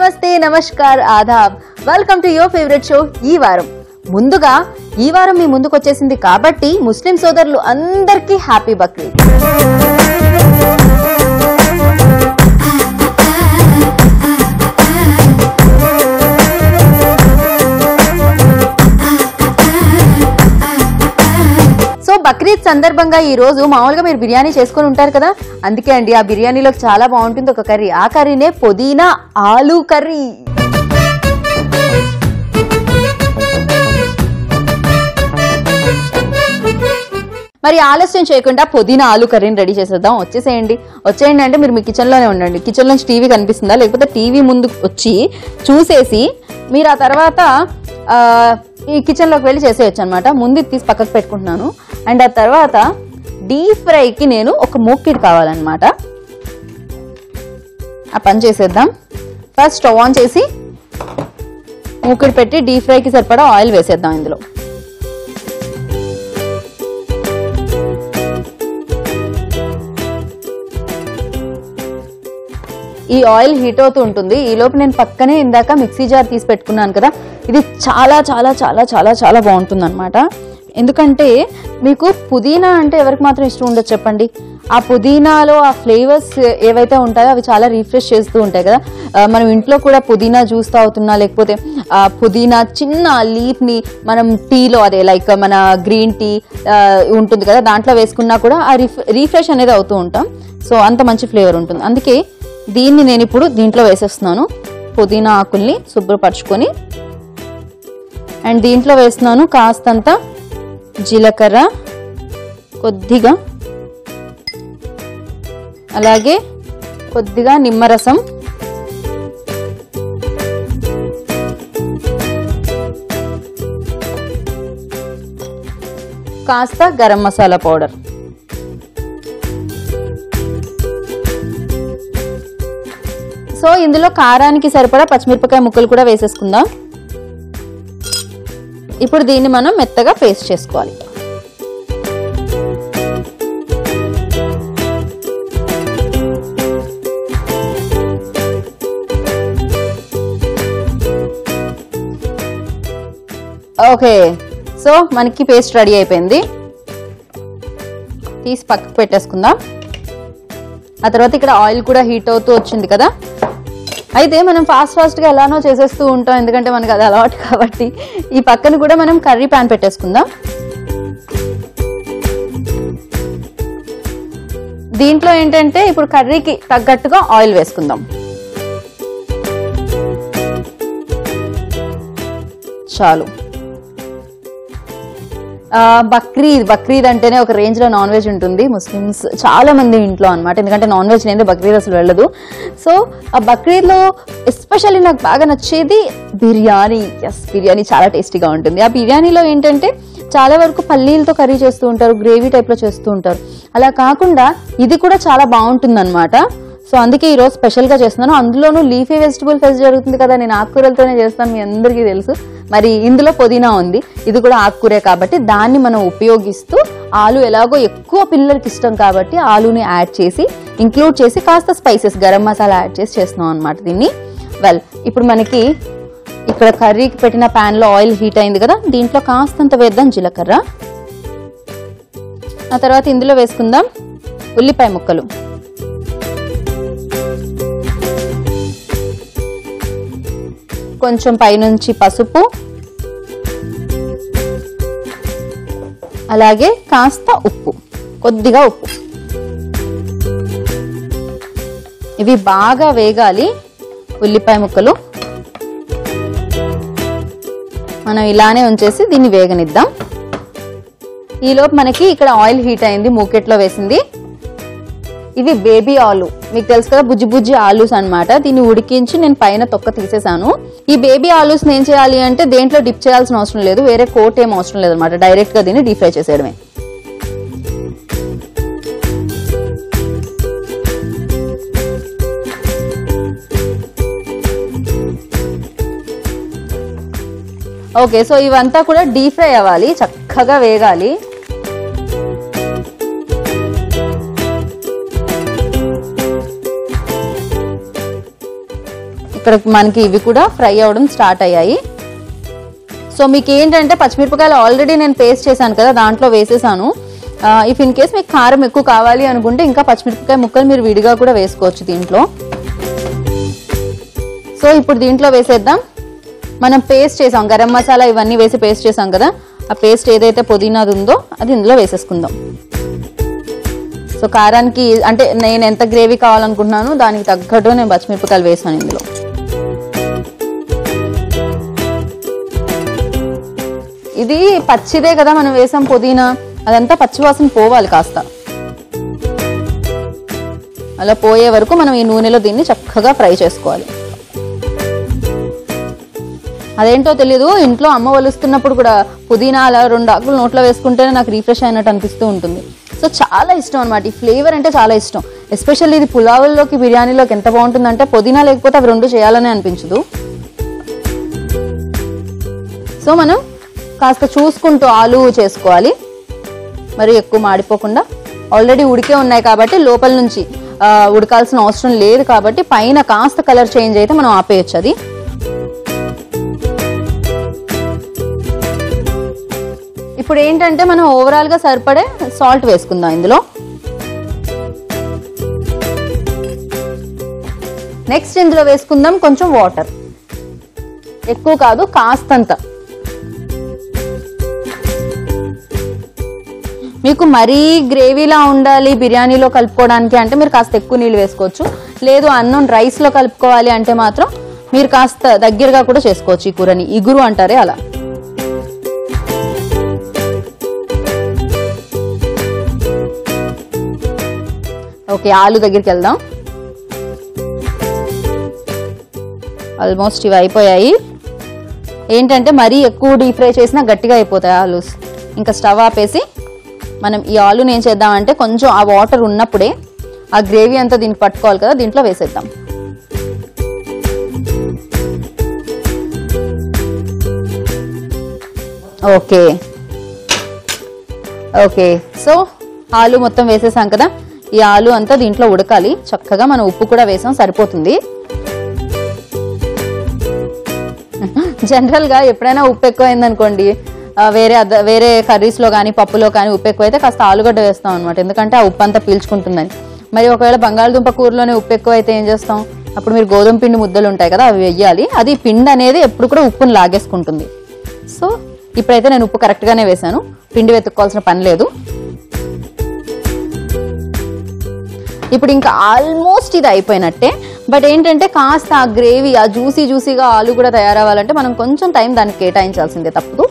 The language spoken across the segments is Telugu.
నమస్తే namaskar adab welcome to your favourite show ఈ వారం ముందుగా ఈ వారం మీ ముందుకు వచ్చేసింది కాబట్టి ముస్లిం సోదరులు అందరికీ హ్యాపీ బక్రీద్ సో బక్రీద్ సందర్భంగా ఈ రోజు మామూలుగా మీరు బిర్యానీ చేసుకొని ఉంటారు కదా అందుకే అండి ఆ బిర్యానీలో చాలా బాగుంటుంది ఒక కర్రీ ఆ కర్రీనే పుదీనా ఆలూ కర్రీ మరి ఆలస్యం చేయకుండా పుదీనా ఆలు కర్రీని రెడీ చేసేద్దాం వచ్చేసేయండి వచ్చేయండి అంటే మీరు మీ కిచెన్లోనే ఉండండి కిచెన్ నుంచి టీవీ కనిపిస్తుందా లేకపోతే టీవీ ముందు వచ్చి చూసేసి మీరు ఆ తర్వాత ఆ, ఈ కిచెన్లోకి వెళ్ళి చేసేయచ్చు అనమాట ముందు ఇది తీసి పక్కకు పెట్టుకుంటున్నాను అండ్ ఆ తర్వాత డీప్ ఫ్రైకి నేను ఒక మూకిడ్ కావాలన్నమాట ఆ పని చేసేద్దాం ఫస్ట్ స్టవ్ ఆన్ చేసి మూకిడి పెట్టి డీప్ ఫ్రైకి సరిపడా ఆయిల్ వేసేద్దాం ఇందులో ఈ ఆయిల్ హీట్ అవుతూ ఉంటుంది ఈ లోపు నేను పక్కనే ఇందాక మిక్సీ జార్ తీసి పెట్టుకున్నాను కదా ఇది చాలా చాలా చాలా చాలా చాలా బాగుంటుంది అనమాట ఎందుకంటే మీకు పుదీనా అంటే ఎవరికి మాత్రం ఇష్టం ఉండదు చెప్పండి ఆ పుదీనాలో ఆ ఫ్లేవర్స్ ఏవైతే ఉంటాయో అవి చాలా రీఫ్రెష్ చేస్తూ ఉంటాయి కదా ఆ, మనం ఇంట్లో కూడా పుదీనా జ్యూస్ తాగుతున్నా లేకపోతే ఆ పుదీనా చిన్న లీఫ్ని మనం టీలో అదే లైక్ మన గ్రీన్ టీ ఉంటుంది కదా దాంట్లో వేసుకున్నా కూడా ఆ రిఫ్ రీఫ్రెష్ అనేది అవుతూ ఉంటాం సో అంత మంచి ఫ్లేవర్ ఉంటుంది అందుకే దీన్ని నేను ఇప్పుడు దీంట్లో వేసేస్తున్నాను పుదీనా ఆకుల్ని శుభ్రపరచుకొని అండ్ దీంట్లో వేస్తున్నాను కాస్తంత జీలకర్ర కొద్దిగా అలాగే కొద్దిగా నిమ్మరసం కాస్త గరం మసాలా పౌడర్ సో ఇందులో కారానికి సరిపడా పచ్చిమిరపకాయ ముక్కలు కూడా వేసేసుకుందాం ఇప్పుడు దీన్ని మనం మెత్తగా పేస్ట్ చేసుకోవాలి ఓకే సో మనకి పేస్ట్ రెడీ అయిపోయింది తీసి పక్కకు పెట్టేసుకుందాం ఆ తర్వాత ఇక్కడ ఆయిల్ కూడా హీట్ అవుతూ వచ్చింది కదా అయితే మనం ఫాస్ట్ ఫాస్ట్గా ఎలానో చేసేస్తూ ఉంటాం ఎందుకంటే మనకు అది అలవాటు కాబట్టి ఈ పక్కన కూడా మనం కర్రీ ప్యాన్ పెట్టేసుకుందాం దీంట్లో ఏంటంటే ఇప్పుడు కర్రీకి తగ్గట్టుగా ఆయిల్ వేసుకుందాం చాలు ఆ, బక్రీద్ బక్రీద్ అంటేనే ఒక రేంజ్ లో నాన్ వెజ్ ఉంటుంది ముస్లిమ్స్ చాలా మంది ఇంట్లో అన్నమాట ఎందుకంటే నాన్ వెజ్ లేదే బక్రీద్ అసలు వెళ్ళదు సో ఆ బక్రీద్ లో ఎస్పెషల్లీ నాకు బాగా నచ్చేది బిర్యానీ ఎస్ బిర్యానీ చాలా టేస్టీగా ఉంటుంది ఆ బిర్యానీలో ఏంటంటే చాలా వరకు పల్లీలతో కర్రీ చేస్తూ ఉంటారు గ్రేవీ టైప్ లో చేస్తూ ఉంటారు అలా కాకుండా ఇది కూడా చాలా బాగుంటుంది సో అందుకే ఈరోజు స్పెషల్గా చేస్తున్నాను అందులోనూ లీఫీ వెజిటబుల్ ఫెస్ట్ జరుగుతుంది కదా నేను ఆకుకూరలతోనే చేస్తాను మీ అందరికీ తెలుసు మరి ఇందులో పుదీనా ఉంది ఇది కూడా ఆకుకూరే కాబట్టి దాన్ని మనం ఉపయోగిస్తూ ఆలు ఎలాగో ఎక్కువ పిల్లలకి ఇష్టం కాబట్టి ఆలుని యాడ్ చేసి ఇంక్లూడ్ చేసి కాస్త స్పైసెస్ గరం మసాలా యాడ్ చేసి చేస్తున్నాం అనమాట దీన్ని వెల్ ఇప్పుడు మనకి ఇక్కడ కర్రీకి పెట్టిన ప్యాన్లో ఆయిల్ హీట్ అయింది కదా దీంట్లో కాస్తంత వేద్దాం జీలకర్ర ఆ తర్వాత ఇందులో వేసుకుందాం ఉల్లిపాయ ముక్కలు కొంచెం పైనుంచి పసుపు అలాగే కాస్త ఉప్పు కొద్దిగా ఉప్పు ఇవి బాగా వేగాలి ఉల్లిపాయ ముక్కలు మనం ఇలానే ఉంచేసి దీన్ని వేగనిద్దాం ఈలోపు మనకి ఇక్కడ ఆయిల్ హీట్ అయింది మూకెట్లో వేసింది ఇవి బేబీ ఆలు మీకు తెలుసు కదా బుజ్జి బుజ్జి ఆలూస్ అన్నమాట దీన్ని ఉడికించి నేను పైన తొక్క తీసేసాను ఈ బేబీ ఆలూస్ ఏం చేయాలి అంటే దేంట్లో డిప్ చేయాల్సిన అవసరం లేదు వేరే కోట్ ఏం అవసరం లేదు అనమాట డైరెక్ట్ గా దీన్ని డీప్ ఫ్రై చేసేయడమే ఓకే సో ఇవంతా కూడా డీప్ ఫ్రై అవ్వాలి చక్కగా వేగాలి ఇక్కడ మనకి ఇవి కూడా ఫ్రై అవ్వడం స్టార్ట్ అయ్యాయి సో మీకు ఏంటంటే పచ్చిమిరపకాయలు ఆల్రెడీ నేను పేస్ట్ చేశాను కదా దాంట్లో వేసేసాను ఇఫ్ ఇన్ కేస్ మీకు కారం ఎక్కువ కావాలి అనుకుంటే ఇంకా పచ్చిమిరపకాయ ముక్కలు మీరు విడిగా కూడా వేసుకోవచ్చు దీంట్లో సో ఇప్పుడు దీంట్లో వేసేద్దాం మనం పేస్ట్ చేసాం గరం మసాలా ఇవన్నీ వేసి పేస్ట్ చేసాం కదా ఆ పేస్ట్ ఏదైతే పుదీనాది ఉందో అది ఇందులో వేసేసుకుందాం సో కారానికి అంటే నేను ఎంత గ్రేవీ కావాలనుకుంటున్నానో దానికి తగ్గట్టు నేను పచ్చిమిరపకాయలు వేసాను ఇందులో ఇది పచ్చిదే కదా మనం వేసాం పుదీనా అదంతా పచ్చివాసన పోవాలి కాస్త అలా పోయే వరకు మనం ఈ నూనెలో దీన్ని చక్కగా ఫ్రై చేసుకోవాలి అదేంటో తెలీదు ఇంట్లో అమ్మ వలుస్తున్నప్పుడు కూడా పుదీనా అలా రెండు ఆకులు నోట్లో వేసుకుంటేనే నాకు రీఫ్రెష్ అయినట్టు అనిపిస్తూ ఉంటుంది సో చాలా ఇష్టం అనమాట ఈ ఫ్లేవర్ అంటే చాలా ఇష్టం ఎస్పెషల్లీ ఇది పులావుల్లోకి బిర్యానీలోకి ఎంత బాగుంటుందంటే పుదీనా లేకపోతే అవి రెండు చేయాలని అనిపించదు సో మనం కాస్త చూసుకుంటూ ఆలు చేసుకోవాలి మరి ఎక్కువ మాడిపోకుండా ఆల్రెడీ ఉడికే ఉన్నాయి కాబట్టి లోపల నుంచి ఆ, ఉడకాల్సిన అవసరం లేదు కాబట్టి పైన కాస్త కలర్ చేంజ్ అయితే మనం ఆపేయచ్చు అది ఇప్పుడు ఏంటంటే మనం ఓవరాల్ గా సరిపడే సాల్ట్ వేసుకుందాం ఇందులో నెక్స్ట్ ఇందులో వేసుకుందాం కొంచెం వాటర్ ఎక్కువ కాదు కాస్తంత మీకు మరీ గ్రేవీలా ఉండాలి బిర్యానీలో కలుపుకోవడానికి అంటే మీరు కాస్త ఎక్కువ నీళ్ళు వేసుకోవచ్చు లేదు అన్నం రైస్లో కలుపుకోవాలి అంటే మాత్రం మీరు కాస్త దగ్గరగా కూడా చేసుకోవచ్చు ఈ కూరని ఇగురు అంటారే అలా ఓకే ఆలు దగ్గరికి వెళ్దాం ఆల్మోస్ట్ ఇవి అయిపోయాయి ఏంటంటే మరీ ఎక్కువ డీప్ ఫ్రై చేసినా గట్టిగా అయిపోతాయి ఆలు ఇంకా స్టవ్ ఆపేసి మనం ఈ ఆలుని ఏం చేద్దామంటే కొంచెం ఆ వాటర్ ఉన్నప్పుడే ఆ గ్రేవీ అంతా దీనికి పట్టుకోవాలి కదా దీంట్లో వేసేద్దాం ఓకే ఓకే సో ఆలు మొత్తం వేసేసాం కదా ఈ ఆలు అంతా దీంట్లో ఉడకాలి చక్కగా మనం ఉప్పు కూడా వేసాం సరిపోతుంది జనరల్ గా ఎప్పుడైనా ఉప్పు ఎక్కువైంది అనుకోండి వేరే అద వేరే కర్రీస్ లో కానీ పప్పులో కానీ ఉప్పు ఎక్కువైతే కాస్త ఆలుగడ్డ వేస్తాం అనమాట ఎందుకంటే ఆ ఉప్పు అంతా పీల్చుకుంటుందని మరి ఒకవేళ బంగాళదుంప కూరలోనే ఉప్పు ఎక్కువ అయితే ఏం చేస్తాం అప్పుడు మీరు గోధుమ పిండి ముద్దలు ఉంటాయి కదా అవి వెయ్యాలి అది పిండి అనేది ఎప్పుడు కూడా ఉప్పుని లాగేసుకుంటుంది సో ఇప్పుడైతే నేను ఉప్పు కరెక్ట్ గానే వేశాను పిండి వెతుక్కోవాల్సిన పని లేదు ఇప్పుడు ఇంకా ఆల్మోస్ట్ ఇది అయిపోయినట్టే బట్ ఏంటంటే కాస్త ఆ గ్రేవీ ఆ జ్యూసీ జ్యూసీగా ఆలు కూడా తయారవ్వాలంటే మనం కొంచెం టైం దానికి కేటాయించాల్సిందే తప్పదు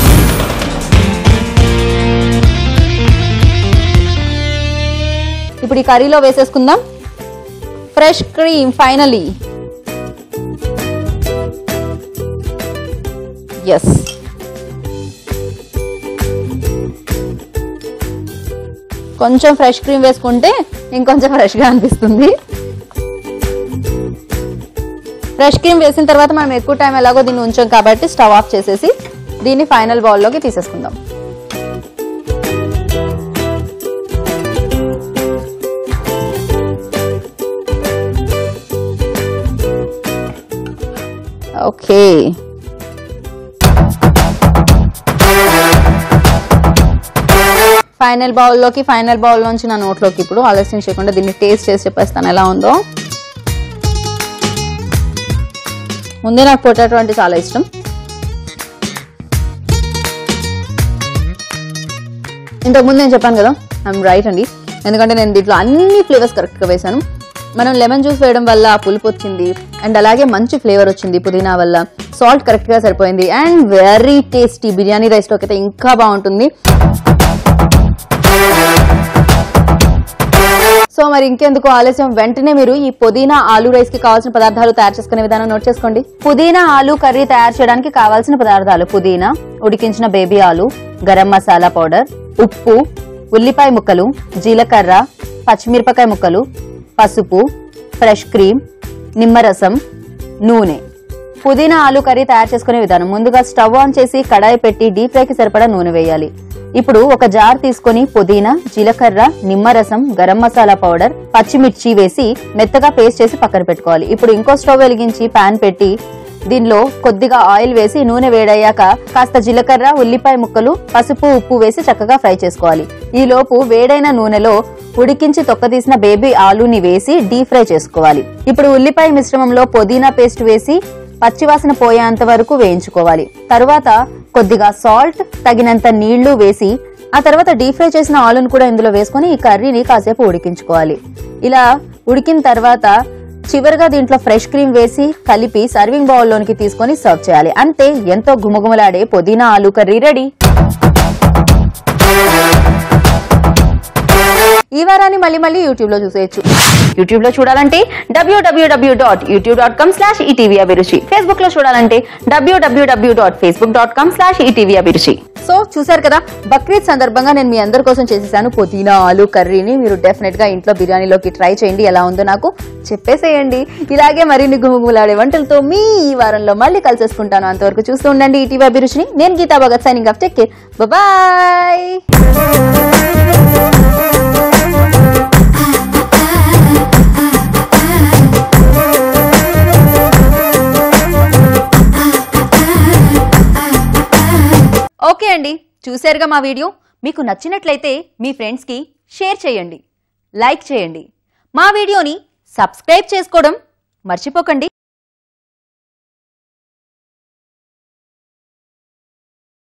ఇప్పుడు ఈ కర్రీలో వేసేసుకుందాం ఫ్రెష్ క్రీమ్ ఫైనలీ ఎస్ కొంచెం ఫ్రెష్ క్రీమ్ వేసుకుంటే ఇంకొంచెం ఫ్రెష్గా అనిపిస్తుంది ఫ్రెష్ క్రీమ్ వేసిన తర్వాత మనం ఎక్కువ టైం ఎలాగో దీన్ని ఉంచాం కాబట్టి స్టవ్ ఆఫ్ చేసేసి దీన్ని ఫైనల్ బౌల్లోకి తీసేసుకుందాం ఓకే ఫైనల్ బౌల్లోకి ఫైనల్ బౌల్ నుంచి నా నోట్లోకి ఇప్పుడు ఆలస్యం చేయకుండా దీన్ని టేస్ట్ చేసి చెప్పేస్తాను ఎలా ఉందో ముందే నాకు పొటాటో అంటే చాలా ఇష్టం ఇంతకు ముందు నేను చెప్పాను కదా ఐఎమ్ రైట్ అండి ఎందుకంటే నేను దీంట్లో అన్ని ఫ్లేవర్స్ కరెక్ట్గా వేశాను మనం లెమన్ జ్యూస్ వేయడం వల్ల ఆ పులుపు వచ్చింది అండ్ అలాగే మంచి ఫ్లేవర్ వచ్చింది పుదీనా వల్ల సాల్ట్ కరెక్ట్గా సరిపోయింది అండ్ వెరీ టేస్టీ బిర్యానీ రైస్లోకి అయితే ఇంకా బాగుంటుంది సో మరి ఇంకెందుకు ఆలస్యం వెంటనే మీరు ఈ పుదీనా ఆలు రైస్ కి కావాల్సిన పదార్థాలు తయారు చేసుకునే విధానం నోట్ చేసుకోండి పుదీనా ఆలు కర్రీ తయారు చేయడానికి కావాల్సిన పదార్థాలు పుదీనా ఉడికించిన బేబీ ఆలు గరం మసాలా పౌడర్ ఉప్పు ఉల్లిపాయ ముక్కలు జీలకర్ర పచ్చిమిరపకాయ ముక్కలు పసుపు ఫ్రెష్ క్రీమ్ నిమ్మరసం నూనె పుదీనా ఆలు కర్రీ తయారు చేసుకునే విధానం ముందుగా స్టవ్ ఆన్ చేసి కడాయి పెట్టి డీప్ ఫ్రైకి సరిపడా నూనె వేయాలి ఇప్పుడు ఒక జార్ తీసుకొని పుదీనా జీలకర్ర నిమ్మరసం గరం మసాలా పౌడర్ పచ్చిమిర్చి వేసి మెత్తగా పేస్ట్ చేసి పక్కన పెట్టుకోవాలి ఇప్పుడు ఇంకో స్టవ్ వెలిగించి పాన్ పెట్టి దీనిలో కొద్దిగా ఆయిల్ వేసి నూనె వేడయ్యాక కాస్త జీలకర్ర ఉల్లిపాయ ముక్కలు పసుపు ఉప్పు వేసి చక్కగా ఫ్రై చేసుకోవాలి ఈ లోపు వేడైన నూనెలో ఉడికించి తొక్కతీసిన బేబీ ఆలూని వేసి డీప్ ఫ్రై చేసుకోవాలి ఇప్పుడు ఉల్లిపాయ మిశ్రమంలో పుదీనా పేస్ట్ వేసి పచ్చివాసన పోయేంత వరకు వేయించుకోవాలి తరువాత కొద్దిగా సాల్ట్ తగినంత నీళ్లు వేసి ఆ తర్వాత డీప్ ఫ్రై చేసిన ఆలును కూడా ఇందులో వేసుకొని ఈ కర్రీని కాసేపు ఉడికించుకోవాలి ఇలా ఉడికిన తర్వాత చివరిగా దీంట్లో ఫ్రెష్ క్రీమ్ వేసి కలిపి సర్వింగ్ బౌల్లోనికి తీసుకొని సర్వ్ చేయాలి అంతే ఎంతో గుమగుమలాడే పుదీనా ఆలు కర్రీ రెడీ ఈ వారాన్ని మళ్ళీ మళ్ళీ యూట్యూబ్ లో చూసేయచ్చు యూట్యూబ్ లో చూడాలంటే WWW dot YouTube dot com slash ETV Abhiruchi Facebook లో చూడాలంటే WWW dot Facebook dot com slash ETV Abhiruchi so చూసారు కదా బక్రీద్ సందర్భంగా నేను మీ అందరి కోసం చేసేసాను పుదీనా ఆలు కర్రీని మీరు డెఫినెట్ గా ఇంట్లో బిర్యానీలోకి ట్రై చేయండి ఎలా ఉందో నాకు చెప్పేసేయండి ఇలాగే మరిన్ని గుమగుమలాడే వంటలతో మీ ఈ వారంలో మళ్ళీ కలిసేసుకుంటాను అంతవరకు చూస్తూ ఉండండి ఈటీవీ అభిరుచిని నేను Geeta Bhagat signing off take care bye okay అండి చూశారుగా మా వీడియో మీకు నచ్చినట్లయితే మీ ఫ్రెండ్స్కి షేర్ చేయండి లైక్ చేయండి మా వీడియోని సబ్స్క్రైబ్ చేసుకోవడం మర్చిపోకండి